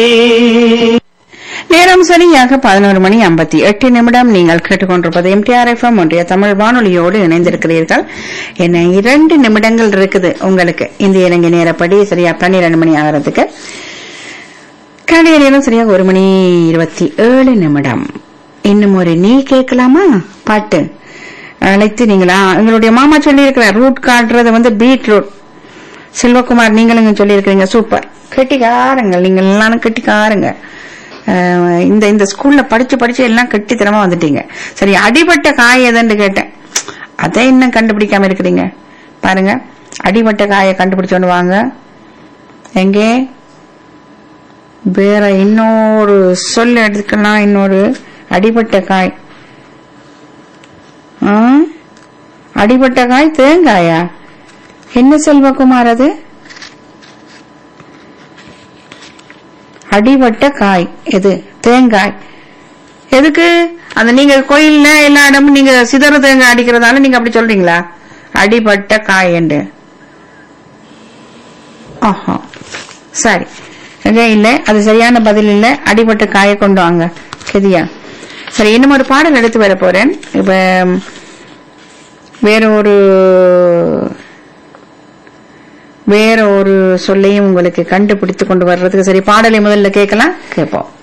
நேரம் சரியாக பதினோரு மணி ஐம்பத்தி எட்டு நிமிடம் நீங்கள் கேட்டுக்கொண்டிருப்பது எம்டிஆர் எஃப்எம் ஒன்றிய தமிழ் வானொலியோடு இணைந்திருக்கிறீர்கள் என்ன இரண்டு நிமிடங்கள் இருக்குது உங்களுக்கு இந்திய இலங்கை நேரப்படி சரியா பன்னிரண்டு மணி ஆகிறதுக்கு கனடிய நேரம் சரியாக ஒரு மணி இருபத்தி ஏழு நிமிடம் இன்னும் ஒரு நீ கேட்கலாமா பாட்டு அழைத்து நீங்களா எங்களுடைய மாமா சொல்லி இருக்கிறார் ரூட் காட்டுறது வந்து பீட் ரூட் செல்வகுமார் நீங்களும் சொல்லி இருக்கிறீங்க சூப்பர் கெட்டிக்காரங்கள் நீங்கள் எல்லாரும் கெட்டிக்காரங்க அஹ் இந்த இந்த ஸ்கூல்ல படிச்சு படிச்சு எல்லாம் கெட்டித்தனமா வந்துட்டீங்க சரி அடிபட்ட காய் எதுன்னு கேட்டேன் அதை இன்னும் கண்டுபிடிக்காம இருக்கிறீங்க பாருங்க அடிபட்ட காயை கண்டுபிடிச்சோன்னு வாங்க எங்கே வேற இன்னொரு சொல் எடுத்துக்கலாம் இன்னொரு அடிபட்ட காய் ஆ? அடிபட்ட காய் தேங்காயா என்ன செல்வகுமார் அது அடிபட்ட காய் எது தேங்காய் எதுக்கு அந்த நீங்க கோயில்ல எல்லா இடமும் நீங்க சிதறு தேங்காய் அடிக்கிறதால நீங்க அப்படி சொல்றீங்களா அடிபட்ட காய் என்று ஆஹா சரி எங்க இல்ல அது சரியான பதில் இல்ல அடிபட்ட காயை கொண்டு வாங்க கெதியா சரி இன்னும் ஒரு பாடல் எடுத்து வர போறேன் இப்ப வேற ஒரு வேற ஒரு சொல்லையும் உங்களுக்கு கண்டுபிடித்து கொண்டு வர்றதுக்கு சரி பாடலை முதல்ல கேட்கலாம் கேட்போம்